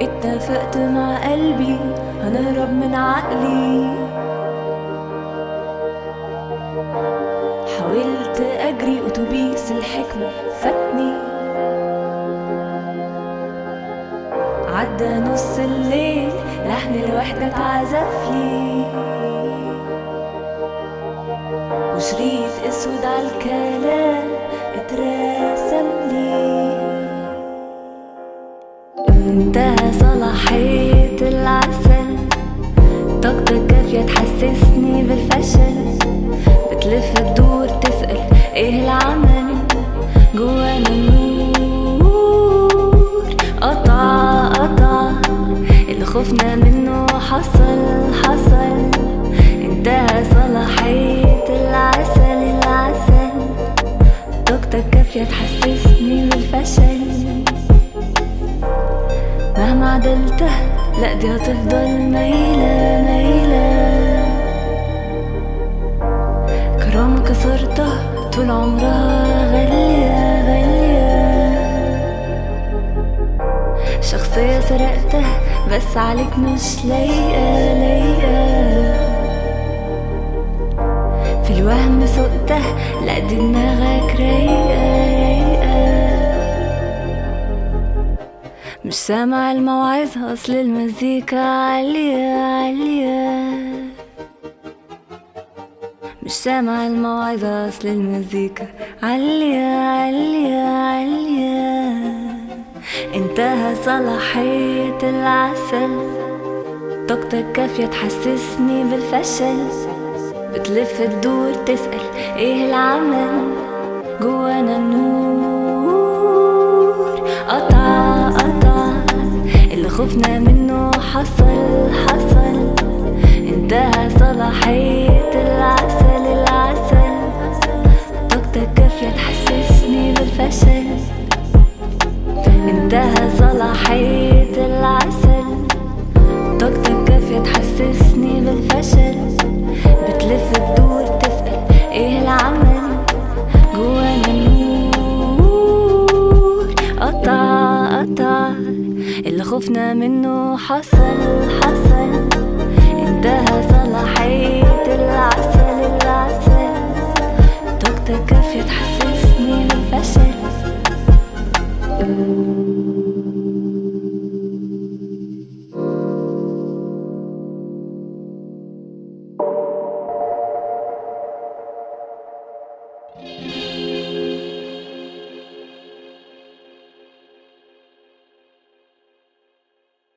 اتفقت مع قلبي هنهرب من عقلي حاولت اجري اتوبيس الحكمة فاتني عدى نص الليل لحن الوحدة اتعزفلي وشريط اسود عالكلام اترسم لي انتهى صلاحية العسل طاقتك كافية تحسسني بالفشل بتلف تدور تسأل ايه العمل جوانا النور قطع قطع اللي خفنا منه حصل حصل انتهى صلاحية العسل العسل طاقتك كافية تحسسني بالفشل مهما عدلته لا دي هتفضل مايلة مايلة كرام كسرته طول عمرها غالية غالية شخصية سرقته بس عليك مش لايقة لايقة في الوهم سقته لا دي دماغك رايقة رايقة مش سامع الموعظة أصل المزيكا عالية عالية مش سامع الموعظة أصل المزيكا عالية عالية عالية انتهى صلاحية العسل طاقتك كافية تحسسني بالفشل بتلف تدور تسأل ايه العمل جوانا النور قطع قطع اللي خفنا منه حصل حصل انتهى صلاحية العسل العسل طاقتك كافية تحسسني بالفشل انتهى صلاحية العسل طاقتك كافية تحسسني بالفشل بتلف تدور تسأل ايه العمل جوانا النور قطع قطع اللي خفنا منه حصل حصل انتهى صلاحية العسل العسل طاقتك كافية تحسسني بالفشل